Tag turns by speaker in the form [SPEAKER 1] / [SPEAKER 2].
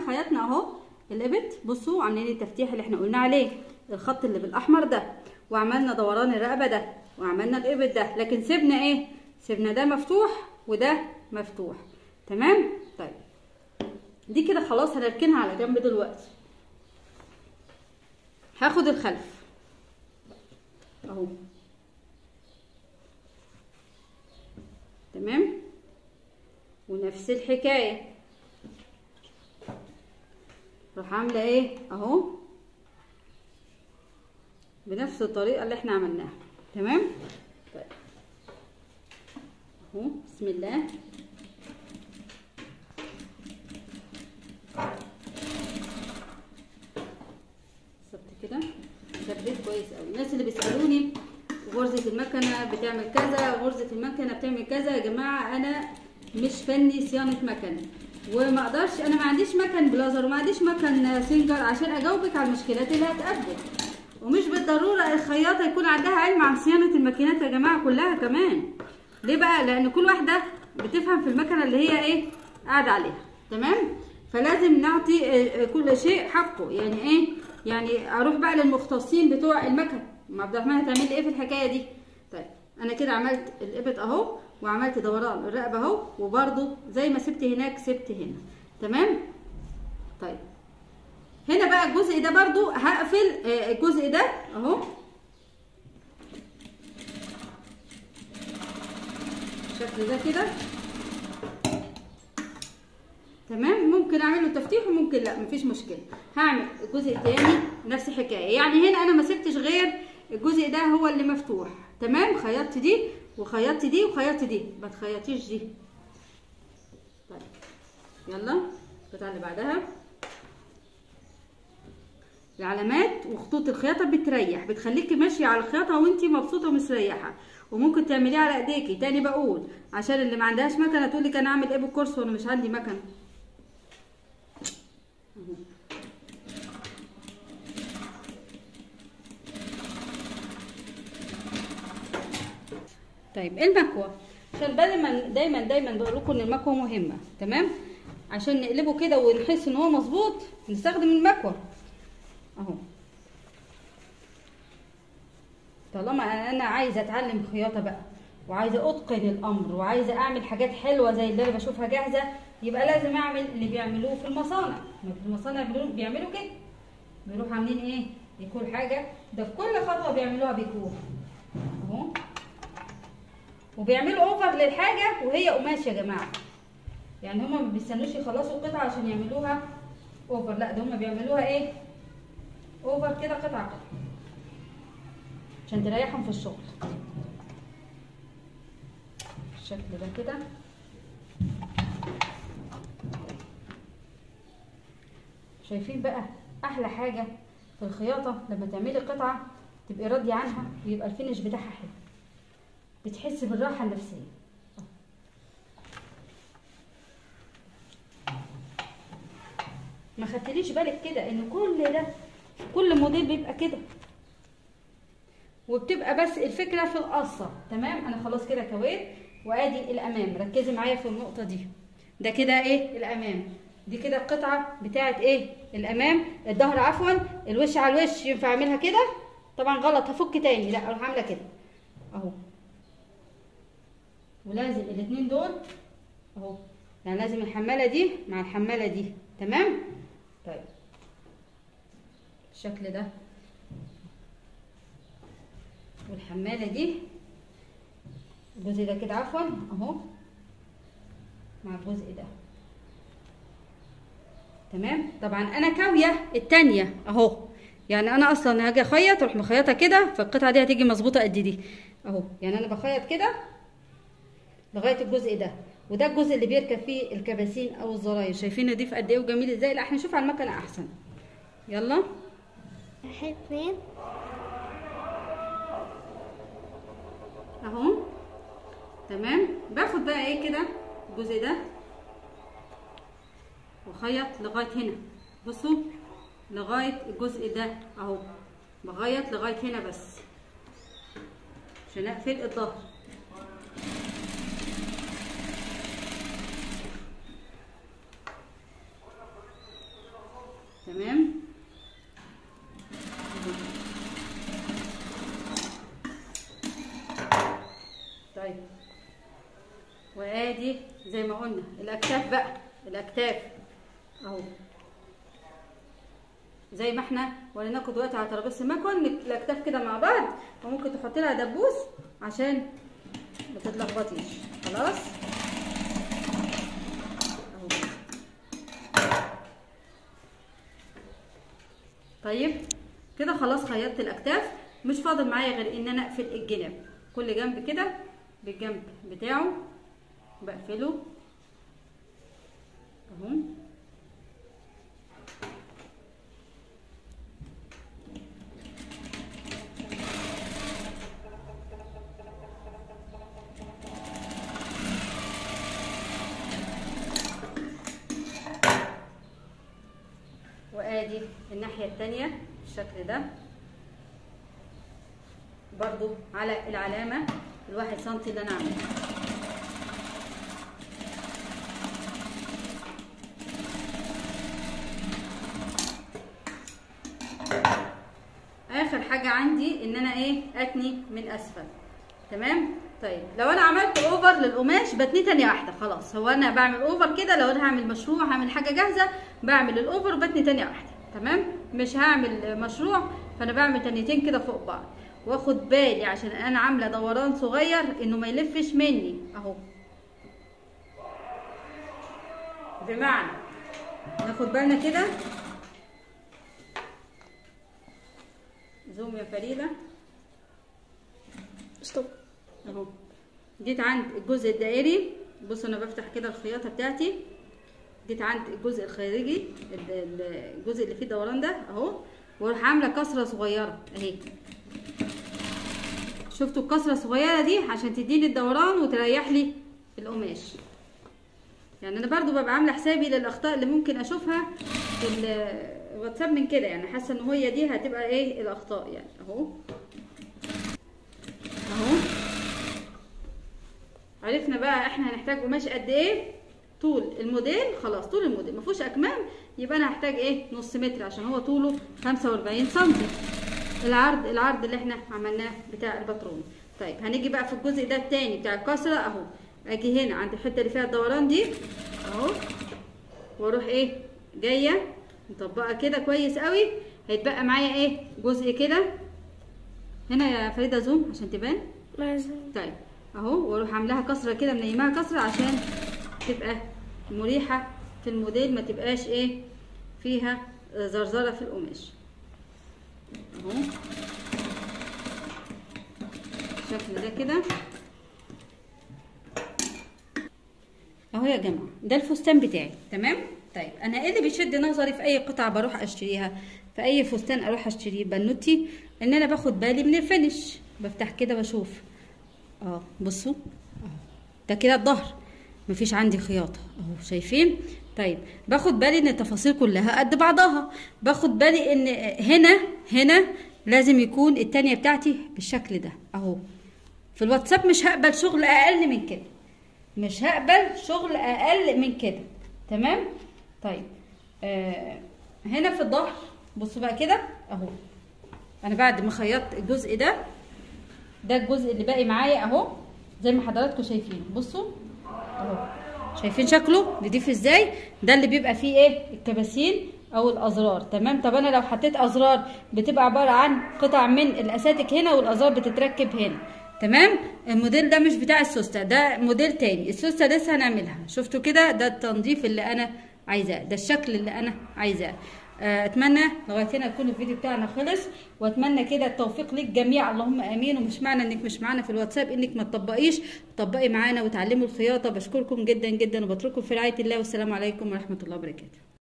[SPEAKER 1] خيطنا اهو الابط بصوا عاملين التفتيح اللي احنا قلنا عليه الخط اللي بالاحمر ده وعملنا دوران الرقبه ده وعملنا الابط ده لكن سيبنا ايه سيبنا ده مفتوح وده مفتوح تمام طيب دي كده خلاص هنركنها على جنب دلوقتي هاخد الخلف اهو تمام ونفس الحكايه راح عامله ايه اهو بنفس الطريقه اللي احنا عملناها تمام طيب اهو بسم الله بالظبط كده ثبت كويس قوي الناس اللي بيسالوني غرزه المكنه بتعمل كذا غرزه المكنه بتعمل كذا يا جماعه انا مش فني صيانه مكن وما اقدرش انا ما عنديش مكن بلازر وما عنديش مكن سينجر عشان اجاوبك على المشكلات اللي هتقابلك ومش بالضروره الخياطه يكون عندها علم عن صيانه الماكينات يا جماعه كلها كمان ليه بقى لان كل واحده بتفهم في المكنه اللي هي ايه قاعده عليها تمام فلازم نعطي آه، آه، كل شيء حقه يعني ايه يعني اروح بقى للمختصين بتوع المكن ام عبد الرحمن هتعمل لي ايه في الحكايه دي طيب انا كده عملت الابط اهو وعملت دوران الرقبه اهو وبرده زي ما سبت هناك سبت هنا تمام طيب هنا بقى الجزء ده برضو هقفل آه، الجزء ده اهو الشكل ده كده تمام ممكن اعمل له تفتيح وممكن لا مفيش مشكله هعمل الجزء التاني نفس الحكايه يعني هنا انا ما سبتش غير الجزء ده هو اللي مفتوح تمام خيطت دي وخيطت دي وخيطت دي ما تخيطيش دي طيب يلا القطعه اللي بعدها العلامات وخطوط الخياطه بتريح بتخليكي ماشيه على الخياطه وانتي مبسوطه ومستريحه وممكن تعمليها على ايديكي تاني بقول عشان اللي ما عندهاش مكنه تقول لك انا اعمل ايه بالكورس وانا مش عندي مكنه طيب المكوى عشان دايما دايما دايما بقول لكم ان المكوى مهمه تمام عشان نقلبه كده ونحس ان هو مظبوط نستخدم المكوى اهو طالما انا عايزه اتعلم خياطه بقى وعايزه اتقن الامر وعايزه اعمل حاجات حلوه زي اللي انا بشوفها جاهزه يبقى لازم اعمل اللي بيعملوه في المصانع ما في المصانع بيعملوا- بيعملوا كده بيروحوا عاملين ايه يكون حاجه ده في كل خطوه بيعملوها بيكون اهو وبيعملوا اوفر للحاجه وهي قماش يا جماعه يعني هما ما بيستنوش يخلصوا القطعه عشان يعملوها اوفر لا ده هما بيعملوها ايه اوفر كده قطعه قطعه عشان تريحهم في الشغل الشكل ده كده شايفين بقى احلى حاجه في الخياطه لما تعملي قطعه تبقي راضيه عنها ويبقى الفينش بتاعها حلو بتحسي بالراحه النفسيه ما خدتليش بالك كده ان كل ده كل موديل بيبقى كده وبتبقى بس الفكره في القصه تمام انا خلاص كده كويت وادي الامام ركزي معايا في النقطه دي ده كده ايه الامام دي كده القطعه بتاعه ايه الامام الظهر عفوا الوش على الوش ينفع اعملها كده طبعا غلط هفك تاني لا اروح عامله كده اهو ولازم الاتنين دول اهو يعني لازم الحماله دي مع الحماله دي تمام طيب بالشكل ده والحماله دي الجزء ده كده عفوا اهو مع الجزء ده تمام طبعا انا كاويه التانية اهو يعني انا اصلا هاجي اخيط اروح مخيطه كده فالقطعه دي هتيجي مظبوطه قد دي اهو يعني انا بخيط كده لغايه الجزء ده وده الجزء اللي بيركب فيه الكباسين او الزراير شايفين نضيف قد ايه وجميل ازاي لا احنا نشوف على المكنه احسن يلا
[SPEAKER 2] واحد اتنين
[SPEAKER 1] اهو تمام باخد بقى ايه كده الجزء ده وخيط لغايه هنا بصوا لغايه الجزء ده اهو بخيط لغايه هنا بس عشان اقفل الظهر تمام طيب وادي زي ما قلنا الاكتاف بقى الاكتاف اهو زي ما احنا وريناكم دلوقتي على ترابيزه المكون الاكتاف كده مع بعض وممكن تحط لها دبوس عشان ما تتلخبطيش خلاص اهو طيب كده خلاص خيطت الاكتاف مش فاضل معايا غير ان انا اقفل الجناب كل جنب كده بالجنب بتاعه بقفله اهو وادي الناحية التانية بالشكل ده برضو على العلامة الواحد سنتي اللي انا عاملها اخر حاجة عندي ان انا ايه اتني من اسفل تمام طيب لو انا عملت اوفر للقماش بتني تانية واحدة خلاص هو انا بعمل اوفر كده لو انا هعمل مشروع هعمل حاجة جاهزة بعمل الاوفر وبتني تانية واحدة تمام مش هعمل مشروع فانا بعمل تانيتين كده فوق بعض واخد بالي عشان انا عامله دوران صغير انه ما يلفش مني اهو بمعنى ناخد بالنا كده زوم يا فريده
[SPEAKER 2] ستوب
[SPEAKER 1] اهو جيت عند الجزء الدائري بص انا بفتح كده الخياطه بتاعتي جيت عند الجزء الخارجي ال- ال- الجزء اللي فيه دوران ده اهو واروح عامله كسره صغيره اهي شفتوا الكسره الصغيره دي عشان تديني الدوران وتريح لي القماش يعني انا برضو ببقى عامله حسابي للاخطاء اللي ممكن اشوفها في ال- الواتساب من كده يعني حاسه ان هي دي هتبقى ايه الاخطاء يعني اهو اهو عرفنا بقى احنا هنحتاج قماش قد ايه طول الموديل خلاص طول الموديل ما فيهوش اكمام يبقى انا هحتاج ايه نص متر عشان هو طوله 45 سم العرض العرض اللي احنا عملناه بتاع الباترون طيب هنيجي بقى في الجزء ده التاني بتاع الكسره اهو اجي هنا عند الحته اللي فيها الدوران دي اهو واروح ايه جايه مطبقه كده كويس قوي هيتبقى معايا ايه جزء كده هنا يا فريده زوم عشان تبان
[SPEAKER 2] لازم
[SPEAKER 1] طيب اهو واروح عاملاها كسره كده منيماها كسره عشان تبقى مريحه في الموديل ما تبقاش ايه فيها زرزره في القماش اهو بالشكل ده كده اهو يا جماعه ده الفستان بتاعي تمام طيب انا ايه اللي بيشد نظري في اي قطعه بروح اشتريها في اي فستان اروح اشتريه بنوتي ان انا باخد بالي من الفينش بفتح كده بشوف اه بصوا اهو ده كده الظهر مفيش عندي خياطه اهو شايفين طيب باخد بالي ان التفاصيل كلها قد بعضها باخد بالي ان هنا هنا لازم يكون التانية بتاعتي بالشكل ده اهو في الواتساب مش هقبل شغل اقل من كده مش هقبل شغل اقل من كده تمام طيب آه هنا في الظهر بصوا بقى كده اهو انا بعد ما خيطت الجزء ده ده الجزء اللي باقي معايا اهو زي ما حضراتكم شايفين بصوا اهو شايفين شكله نضيف ازاي ده اللي بيبقى فيه ايه الكباسين او الازرار تمام طب انا لو حطيت ازرار بتبقى عباره عن قطع من الاساتك هنا والازرار بتتركب هنا تمام الموديل ده مش بتاع السوسته ده موديل تاني السوسته لسه هنعملها شفتوا كده ده التنظيف اللي انا عايزاه ده الشكل اللي انا عايزاه آه، اتمنى لغايه هنا يكون الفيديو بتاعنا خلص واتمنى كده التوفيق للجميع اللهم امين ومش معنى انك مش معانا في الواتساب انك ما تطبقيش طبقي معانا وتعلموا الخياطه بشكركم جدا جدا وبترككم في رعايه الله والسلام عليكم ورحمه الله وبركاته